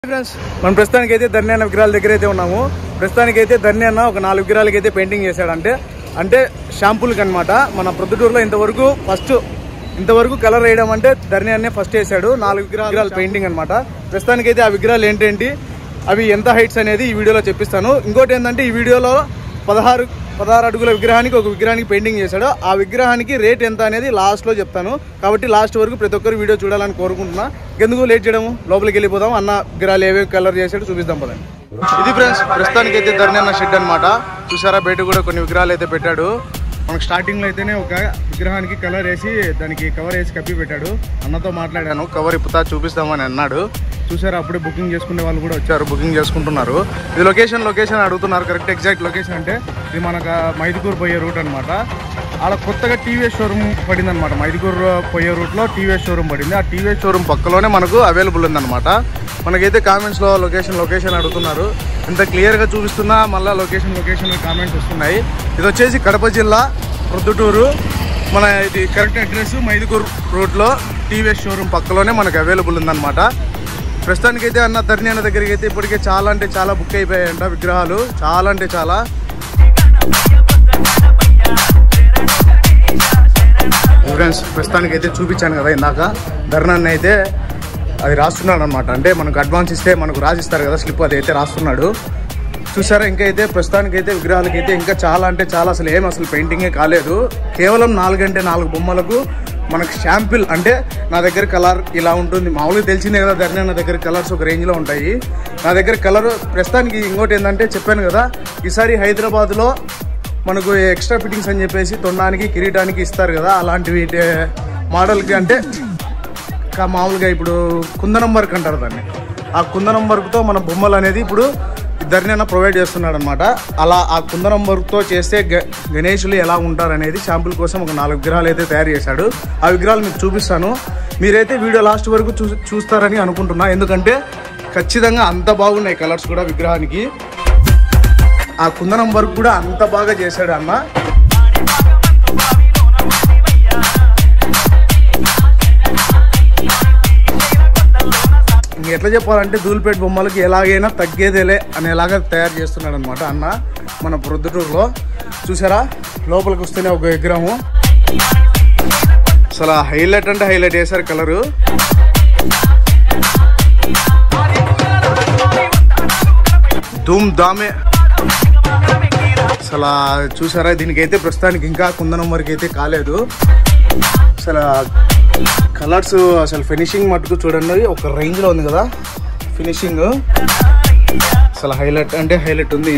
Friends మనం ప్రస్తుతానికి అయితే ధర్ని అన్న విగ్రహాల దగ్గర అయితే ఉన్నాము ప్రస్తుతానికి అయితే ధర్ని అన్న ఒక నాలుగు విగ్రహాలకి అయితే పెయింటింగ్ చేశాడు అంటే అంటే షాంపూలకి అనమాట మన ప్రొద్దుటూరులో ఇంతవరకు ఫస్ట్ ఇంతవరకు కలర్ వేయడం అంటే ధర్ని అన్నే ఫస్ట్ వేసాడు నాలుగు విగ్రహాలు పెయింటింగ్ అనమాట ప్రస్తుతానికి అయితే ఆ విగ్రహాలు ఏంటేంటి అవి ఎంత హైట్స్ అనేది ఈ వీడియోలో చెప్పిస్తాను ఇంకోటి ఏంటంటే ఈ వీడియోలో పదహారు పదహారు అడుగుల విగ్రహానికి ఒక విగ్రహానికి పెయింటింగ్ చేశాడు ఆ విగ్రహానికి రేట్ ఎంత అనేది లాస్ట్ లో చెప్తాను కాబట్టి లాస్ట్ వరకు ప్రతి ఒక్కరు వీడియో చూడాలని కోరుకుంటున్నా ఎందుకు లేట్ చేయడం లోపలికి వెళ్ళిపోదాం అన్న విగ్రహాలు ఏవే కలర్ చేశాడు చూపిస్తాం పదండి ఇది ఫ్రెండ్స్ ప్రస్తుతానికి అయితే ధరణి అన్న షెడ్ అనమాట చూసారా బయట కూడా కొన్ని విగ్రహాలు అయితే పెట్టాడు మనకు స్టార్టింగ్ లో అయితేనే ఒక విగ్రహానికి కలర్ వేసి దానికి కవర్ వేసి కప్పి పెట్టాడు అన్నతో మాట్లాడాను కవర్ ఇప్పుతా చూపిస్తామని అన్నాడు చూసారా అప్పుడే బుకింగ్ చేసుకునే వాళ్ళు కూడా వచ్చారు బుకింగ్ చేసుకుంటున్నారు ఇది లొకేషన్ లొకేషన్ అడుగుతున్నారు కరెక్ట్ ఎగ్జాక్ట్ లొకేషన్ అంటే ఇది మనకు మైదుకూరు పోయే రూట్ అనమాట ఆడ కొత్తగా టీవీఎస్ షోరూమ్ పడింది అనమాట మైదుకూరు పోయే రూట్లో టీవీఎస్ షోరూమ్ పడింది ఆ టీవీఎస్ షోరూమ్ పక్కలోనే మనకు అవైలబుల్ ఉందన్నమాట మనకైతే కామెంట్స్లో లొకేషన్ లొకేషన్ అడుగుతున్నారు ఇంత క్లియర్గా చూపిస్తున్నా మళ్ళీ లొకేషన్ లొకేషన్ కామెంట్స్ వస్తున్నాయి ఇది వచ్చేసి కడప జిల్లా ప్రొద్దుటూరు మన ఇది కరెక్ట్ అడ్రస్ మైదుకూరు రోడ్లో టీవీఎస్ షోరూమ్ పక్కలోనే మనకు అవైలబుల్ ఉందన్నమాట ప్రస్తుతానికి అయితే అన్న ధరణి అన్న దగ్గరికి అయితే ఇప్పటికే చాలా అంటే చాలా బుక్ అయిపోయాయంట విగ్రహాలు చాలా అంటే చాలా ఫ్రెండ్స్ ప్రస్తుతానికి అయితే చూపించాను కదా ఇందాక ధర్నాన్ని అయితే అది రాస్తున్నాడు అనమాట అంటే మనకు అడ్వాన్స్ ఇస్తే మనకు రాసిస్తారు కదా స్లిప్ అది అయితే రాస్తున్నాడు చూసారా ఇంకా అయితే ప్రస్తుతానికి అయితే విగ్రహాలకి అయితే ఇంకా చాలా అంటే చాలా అసలు ఏం అసలు పెయింటింగే కాలేదు కేవలం నాలుగంటే నాలుగు బొమ్మలకు మనకు షాంపిల్ అంటే నా దగ్గర కలర్ ఇలా ఉంటుంది మామూలుగా తెలిసిందే కదా ధరణి నా దగ్గర కలర్స్ ఒక రేంజ్లో ఉంటాయి నా దగ్గర కలర్ ప్రస్తుతానికి ఇంకోటి ఏంటంటే చెప్పాను కదా ఈసారి హైదరాబాద్లో మనకు ఎక్స్ట్రా ఫిట్టింగ్స్ అని చెప్పేసి తొండానికి కిరీటానికి ఇస్తారు కదా అలాంటివి టే- మోడల్కి అంటే కా- మామూలుగా ఇప్పుడు కుందనం వర్క్ అంటారు దాన్ని ఆ కుందనం వర్క్తో మన బొమ్మలు అనేది ఇప్పుడు ఇద్దరిని అన్న ప్రొవైడ్ చేస్తున్నాడు అనమాట అలా ఆ కుందనం వర్క్తో చేస్తే గ- గణేషులు ఎలా ఉంటారు అనేది శాంపుల్ కోసం ఒక నాలుగు విగ్రహాలు అయితే తయారు చేశాడు ఆ విగ్రహాలు మీకు చూపిస్తాను మీరైతే వీడియో లాస్ట్ వరకు చూ చూస్తారని అనుకుంటున్నా ఎందుకంటే ఖచ్చితంగా అంత బాగున్నాయి కలర్స్ కూడా విగ్రహానికి ఆ కుందనం వర్క్ కూడా అంత బాగా చేశాడు అన్న ఇంక ఎట్లా చెప్పాలంటే ధూళిపేట బొమ్మలకి ఎలాగైనా తగ్గేదేలే అనేలాగా తయారు చేస్తున్నాడు అనమాట అన్న మన ప్రొద్దుటూరులో చూసారా లోపలికి వస్తేనే ఒక విగ్రహం అసలు హైలైట్ అంటే హైలైట్ చేశారు కలరు ధూమ్ దామే అసలు చూసారా దీనికైతే ప్రస్తుతానికి ఇంకా కుందనం వరకు అయితే కాలేదు అసలు కలర్స్ అసలు ఫినిషింగ్ మటుకు చూడండి ఒక రేంజ్లో ఉంది కదా ఫినిషింగ్ అసలు హైలైట్ అంటే హైలైట్ ఉంది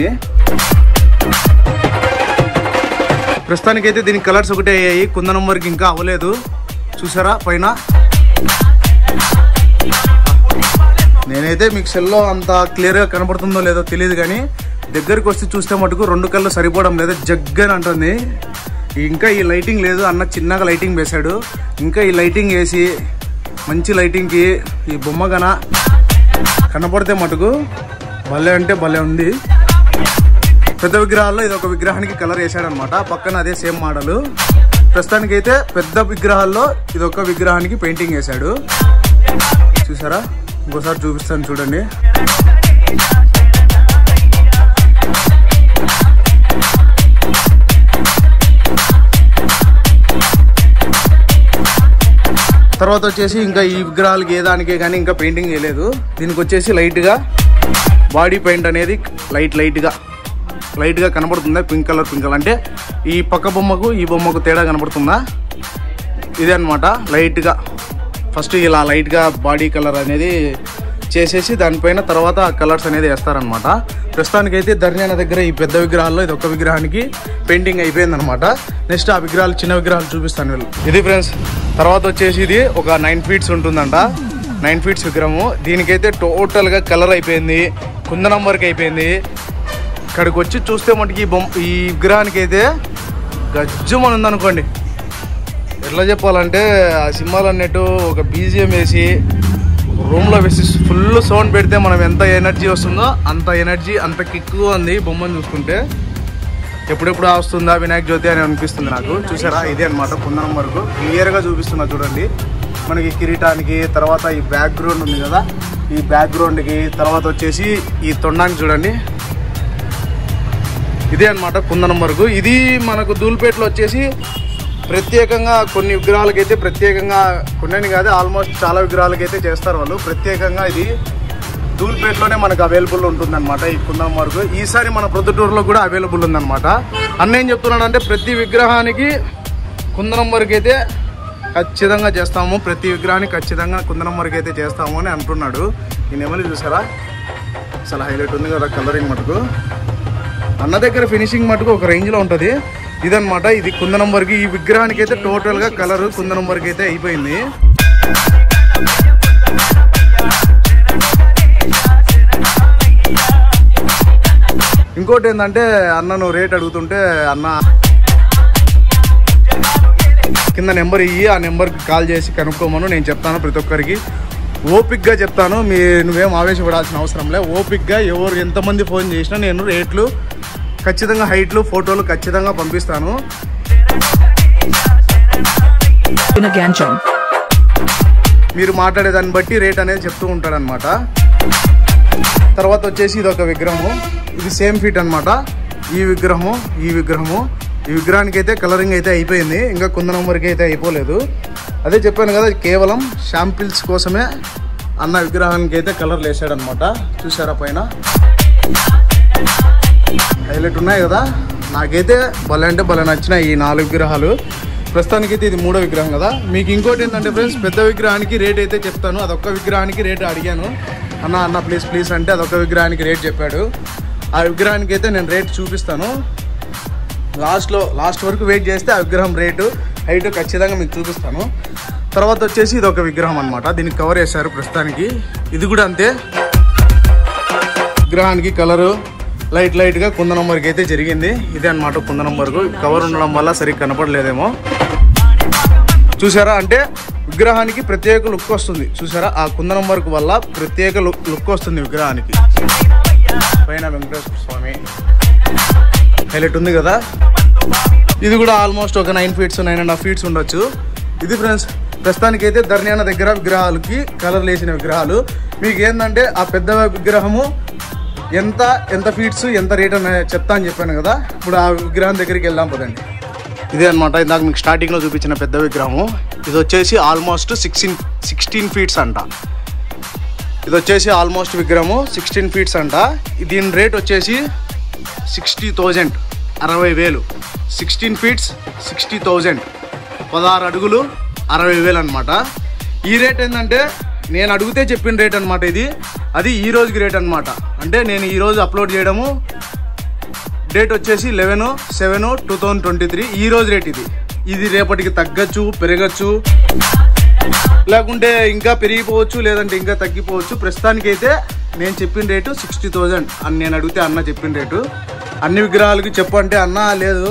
ప్రస్తుతానికి అయితే దీనికి కలర్స్ ఒకటే అయ్యాయి కుందనం వరకు ఇంకా అవ్వలేదు చూసారా పైన నేనైతే మీకు సెల్లో అంత క్లియర్గా కనపడుతుందో లేదో తెలియదు కానీ దగ్గరికి వచ్చి చూస్తే మటుకు రెండు కళ్ళు సరిపోవడం లేదు జగ్గని అంటుంది ఇంకా ఈ లైటింగ్ లేదు అన్న చిన్నగా లైటింగ్ వేశాడు ఇంకా ఈ లైటింగ్ వేసి మంచి లైటింగ్కి ఈ బొమ్మ గన కనపడితే మటుకు భలే అంటే భలే ఉంది పెద్ద విగ్రహాల్లో ఇది ఒక విగ్రహానికి కలర్ వేసాడనమాట పక్కన అదే సేమ్ మోడల్ ప్రస్తుతానికి అయితే పెద్ద విగ్రహాల్లో ఇది ఒక విగ్రహానికి పెయింటింగ్ వేశాడు చూసారా ఇంకోసారి చూపిస్తాను చూడండి తర్వాత వచ్చేసి ఇంకా ఈ విగ్రహాలకి ఏ దానికే కానీ ఇంకా పెయింటింగ్ చేయలేదు దీనికి వచ్చేసి లైట్గా బాడీ పెయింట్ అనేది లైట్ లైట్గా లైట్గా కనబడుతుందా పింక్ కలర్ పింక్ కలర్ అంటే ఈ పక్క బొమ్మకు ఈ బొమ్మకు తేడా కనబడుతుందా ఇదే అనమాట లైట్గా ఫస్ట్ ఇలా లైట్గా బాడీ కలర్ అనేది చేసేసి దానిపైన తర్వాత ఆ కలర్స్ అనేది వేస్తారనమాట ప్రస్తుతానికి అయితే ధర్ణి దగ్గర ఈ పెద్ద విగ్రహాల్లో ఇది ఒక విగ్రహానికి పెయింటింగ్ అయిపోయిందనమాట నెక్స్ట్ ఆ విగ్రహాలు చిన్న విగ్రహాలు చూపిస్తాను వీళ్ళు ఇది ఫ్రెండ్స్ తర్వాత వచ్చేసి ఇది ఒక నైన్ ఫీట్స్ ఉంటుందంట నైన్ ఫీట్స్ విగ్రహము దీనికైతే టోటల్గా కలర్ అయిపోయింది కుందనం వర్క్ అయిపోయింది ఇక్కడికి వచ్చి చూస్తే మటుకు ఈ బొమ్మ ఈ విగ్రహానికి అయితే గజ్జుమని ఉందనుకోండి ఎట్లా చెప్పాలంటే ఆ సినిమాలు అన్నట్టు ఒక బీజిఎం వేసి రూమ్లో వేసి ఫుల్ సౌండ్ పెడితే మనం ఎంత ఎనర్జీ వస్తుందో అంత ఎనర్జీ అంత కిక్ ఉంది బొమ్మను చూసుకుంటే ఎప్పుడెప్పుడు వస్తుందా వినాయక జ్యోతి అని అనిపిస్తుంది నాకు చూసారా ఇదే అనమాట కుందనం వరకు క్లియర్గా చూపిస్తున్నా చూడండి మనకి కిరీటానికి తర్వాత ఈ బ్యాక్గ్రౌండ్ ఉంది కదా ఈ బ్యాక్గ్రౌండ్కి తర్వాత వచ్చేసి ఈ తొండానికి చూడండి ఇదే అన్నమాట కుందనం వరకు ఇది మనకు దూల్పేటలో వచ్చేసి ప్రత్యేకంగా కొన్ని విగ్రహాలకైతే ప్రత్యేకంగా కొన్ని కాదు ఆల్మోస్ట్ చాలా విగ్రహాలకైతే చేస్తారు వాళ్ళు ప్రత్యేకంగా ఇది దూల్పేటలోనే మనకు అవైలబుల్ ఉంటుందన్నమాట ఈ కుందనం వరకు ఈసారి మన ప్రొద్దుటూరులో కూడా అవైలబుల్ ఉందన్నమాట అన్న ఏం చెప్తున్నాడంటే ప్రతి విగ్రహానికి కుందనం వరకు అయితే ఖచ్చితంగా చేస్తాము ప్రతి విగ్రహానికి ఖచ్చితంగా కుందనం వరకు అయితే చేస్తాము అని అంటున్నాడు ఈ నెమలి చూసారా అసలు హైలైట్ ఉంది కదా కలరింగ్ మటుకు అన్న దగ్గర ఫినిషింగ్ మటుకు ఒక రేంజ్ లో ఉంటది ఇదన్నమాట ఇది కుందనం వరకు ఈ విగ్రహానికి అయితే టోటల్ గా కలర్ కుందనం వరకు అయితే అయిపోయింది ఇంకోటి ఏంటంటే అన్నను రేట్ అడుగుతుంటే అన్న కింద నెంబర్ ఇయ్యి ఆ నెంబర్కి కాల్ చేసి కనుక్కోమను నేను చెప్తాను ప్రతి ఒక్కరికి ఓపిక్గా చెప్తాను మీ నువ్వేం ఆవేశపడాల్సిన అవసరం లే ఓపిక్గా ఎవరు ఎంతమంది ఫోన్ చేసినా నేను రేట్లు ఖచ్చితంగా హైట్లు ఫోటోలు ఖచ్చితంగా పంపిస్తాను Pinagancham. మీరు మాట్లాడే దాన్ని బట్టి రేట్ అనేది చెప్తూ ఉంటాడనమాట తర్వాత వచ్చేసి ఇది ఒక విగ్రహము ఇది సేమ్ ఫీట్ అన్నమాట ఈ విగ్రహము ఈ విగ్రహము ఈ విగ్రహానికి అయితే కలరింగ్ అయితే అయిపోయింది ఇంకా కుందనం వరకు అయితే అయిపోలేదు అదే చెప్పాను కదా కేవలం షాంపిల్స్ కోసమే అన్న విగ్రహానికి అయితే కలర్ వేసాడనమాట చూసారా పైన హైలైట్ ఉన్నాయి కదా నాకైతే భలే అంటే భలే నచ్చినాయి ఈ నాలుగు విగ్రహాలు ప్రస్తుతానికైతే ఇది మూడో విగ్రహం కదా మీకు ఇంకోటి ఏంటంటే ఫ్రెండ్స్ పెద్ద విగ్రహానికి రేట్ అయితే చెప్తాను అదొక్క విగ్రహానికి రేట్ అడిగాను అన్న అన్న ప్లీజ్ ప్లీజ్ అంటే అదొక్క విగ్రహానికి రేట్ చెప్పాడు ఆ విగ్రహానికి అయితే నేను రేట్ చూపిస్తాను లాస్ట్లో లాస్ట్ వరకు వెయిట్ చేస్తే ఆ విగ్రహం రేటు హైట్ ఖచ్చితంగా మీకు చూపిస్తాను తర్వాత వచ్చేసి ఇది ఒక విగ్రహం అనమాట దీనికి కవర్ చేశారు ప్రస్తుతానికి ఇది కూడా అంతే విగ్రహానికి కలరు లైట్ లైట్గా కుందనం వరకు అయితే జరిగింది ఇదే అనమాట కుందనం వరకు కవర్ ఉండడం వల్ల సరిగ్గా కనపడలేదేమో చూసారా అంటే విగ్రహానికి ప్రత్యేక లుక్ వస్తుంది చూసారా ఆ కుందనం వరకు వల్ల ప్రత్యేక లుక్ లుక్ వస్తుంది విగ్రహానికి పైన వెంకటేశ్వర స్వామి హైలైట్ ఉంది కదా ఇది కూడా ఆల్మోస్ట్ ఒక nine feets nine and half feets ఉండొచ్చు ఇది ఫ్రెండ్స్ ప్రస్తుతానికి అయితే ధర్నియాన దగ్గర విగ్రహాలకి కలర్ లేసిన విగ్రహాలు మీకు ఏంటంటే ఆ పెద్ద విగ్రహము ఎంత ఎంత ఫీట్స్ ఎంత రేట్ అని చెప్తా అని చెప్పాను కదా ఇప్పుడు ఆ విగ్రహం దగ్గరికి వెళ్దాం పదండి ఇదే అనమాట ఇందాక మీకు స్టార్టింగ్లో చూపించిన పెద్ద విగ్రహము ఇది వచ్చేసి ఆల్మోస్ట్ సిక్స్టీన్ సిక్స్టీన్ ఫీట్స్ అంట ఇది వచ్చేసి ఆల్మోస్ట్ విగ్రహము సిక్స్టీన్ ఫీట్స్ అంట దీని రేట్ వచ్చేసి సిక్స్టీ థౌజండ్ అరవై వేలు సిక్స్టీన్ ఫీట్స్ సిక్స్టీ థౌజండ్ పదహారు అడుగులు అరవై వేలు అనమాట ఈ రేట్ ఏంటంటే నేను అడిగితే చెప్పిన రేట్ అనమాట ఇది అది ఈ రోజుకి రేట్ అనమాట అంటే నేను ఈ రోజు అప్లోడ్ చేయడము డేట్ వచ్చేసి eleven seven two thousand twenty three ఈ రోజు రేట్ ఇది ఇది రేపటికి తగ్గచ్చు పెరగచ్చు లేకుంటే ఇంకా పెరిగిపోవచ్చు లేదంటే ఇంకా తగ్గిపోవచ్చు ప్రస్తుతానికి అయితే నేను చెప్పిన రేటు సిక్స్టీ థౌజండ్ అని నేను అడిగితే అన్న చెప్పిన రేటు అన్ని విగ్రహాలకి చెప్పు అంటే అన్న లేదు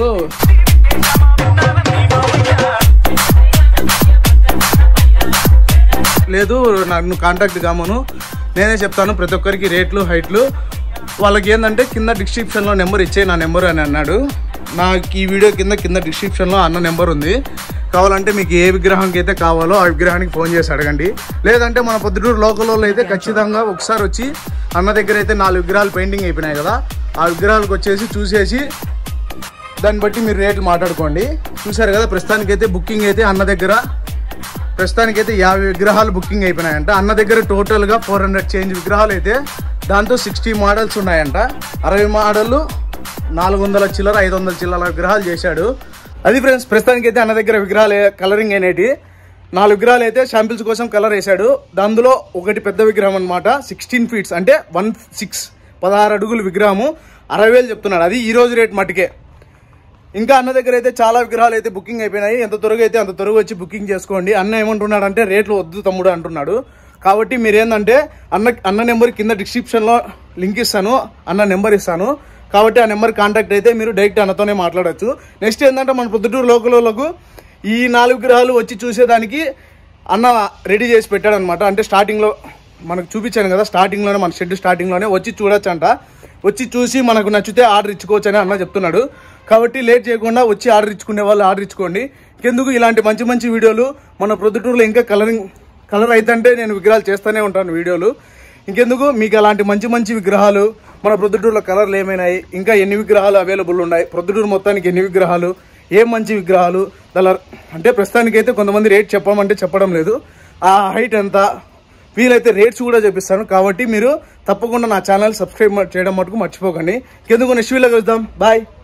లేదు నన్ను కాంటాక్ట్ కామను నేనే చెప్తాను ప్రతి ఒక్కరికి రేట్లు హైట్లు వాళ్ళకి ఏంటంటే కింద డిస్క్రిప్షన్లో నెంబర్ ఇచ్చే నా నెంబర్ అని అన్నాడు నాకు ఈ వీడియో కింద కింద డిస్క్రిప్షన్లో అన్న నెంబర్ ఉంది కావాలంటే మీకు ఏ విగ్రహానికి అయితే కావాలో ఆ విగ్రహానికి ఫోన్ చేసి అడగండి లేదంటే మన పొద్దుటూరు లోకల్ వాళ్ళు అయితే ఖచ్చితంగా ఒకసారి వచ్చి అన్న దగ్గర అయితే నాలుగు విగ్రహాలు పెయింటింగ్ అయిపోయినాయి కదా ఆ విగ్రహాలకు వచ్చేసి చూసేసి దాన్ని బట్టి మీరు రేట్లు మాట్లాడుకోండి చూసారు కదా ప్రస్తుతానికైతే బుకింగ్ అయితే అన్న దగ్గర ప్రస్తుతానికైతే యాభై విగ్రహాలు బుకింగ్ అయిపోయినాయంట అన్న దగ్గర టోటల్గా ఫోర్ హండ్రెడ్ చేంజ్ విగ్రహాలు అయితే దాంతో సిక్స్టీ మోడల్స్ ఉన్నాయంట అరవై మోడళ్ళు నాలుగు వందల చిల్లర ఐదు వందల చిల్లర విగ్రహాలు చేశాడు అది ఫ్రెండ్స్ ప్రస్తుతానికి అయితే అన్న దగ్గర విగ్రహాలు కలరింగ్ అనేటి నాలుగు విగ్రహాలు అయితే శాంపిల్స్ కోసం కలర్ వేశాడు అందులో ఒకటి పెద్ద విగ్రహం అనమాట సిక్స్టీన్ ఫీట్స్ అంటే వన్ సిక్స్ పదహారు అడుగుల విగ్రహము అరవై వేలు చెప్తున్నాడు అది ఈ రోజు రేట్ మటుకే ఇంకా అన్న దగ్గర అయితే చాలా విగ్రహాలు అయితే బుకింగ్ అయిపోయినాయి ఎంత త్వరగా అయితే అంత త్వరగా వచ్చి బుకింగ్ చేసుకోండి అన్న ఏమంటున్నాడు అంటే రేట్లు వద్దు తమ్ముడు అంటున్నాడు కాబట్టి మీరు ఏంటంటే అన్న అన్న నెంబర్ కింద డిస్క్రిప్షన్లో లింక్ ఇస్తాను అన్న నెంబర్ ఇస్తాను కాబట్టి ఆ నెంబర్ కాంటాక్ట్ అయితే మీరు డైరెక్ట్ అన్నతోనే మాట్లాడొచ్చు నెక్స్ట్ ఏంటంటే మన పొద్దుటూరు లోకల్ వాళ్ళకు ఈ నాలుగు విగ్రహాలు వచ్చి చూసేదానికి అన్న రెడీ చేసి పెట్టాడనమాట అంటే స్టార్టింగ్లో మనకు చూపించాను కదా స్టార్టింగ్లోనే మన షెడ్ స్టార్టింగ్లోనే వచ్చి చూడొచ్చంట వచ్చి చూసి మనకు నచ్చితే ఆర్డర్ ఇచ్చుకోవచ్చు అని అన్న చెప్తున్నాడు కాబట్టి లేట్ చేయకుండా వచ్చి ఆర్డర్ ఇచ్చుకునే వాళ్ళు ఆర్డర్ ఇచ్చుకోండి ఇంకెందుకు ఇలాంటి మంచి మంచి వీడియోలు మన ప్రొద్దుటూరులో ఇంకా కలరింగ్ కలర్ అయితే నేను విగ్రహాలు చేస్తూనే ఉంటాను వీడియోలు ఇంకెందుకు మీకు అలాంటి మంచి మంచి విగ్రహాలు మన ప్రొద్దుటూరులో కలర్లు ఏమైనాయి ఇంకా ఎన్ని విగ్రహాలు అవైలబుల్ ఉన్నాయి ప్రొద్దుటూరు మొత్తానికి ఎన్ని విగ్రహాలు ఏం మంచి విగ్రహాలు దాని అంటే ప్రస్తుతానికైతే కొంతమంది రేట్ చెప్పమంటే చెప్పడం లేదు ఆ హైట్ ఎంత వీలైతే రేట్స్ కూడా చూపిస్తాను కాబట్టి మీరు తప్పకుండా నా ఛానల్ సబ్స్క్రైబ్ చేయడం మటుకు మర్చిపోకండి ఇంకెందుకు నెక్స్ట్ వీడియోలో కలుద్దాం బాయ్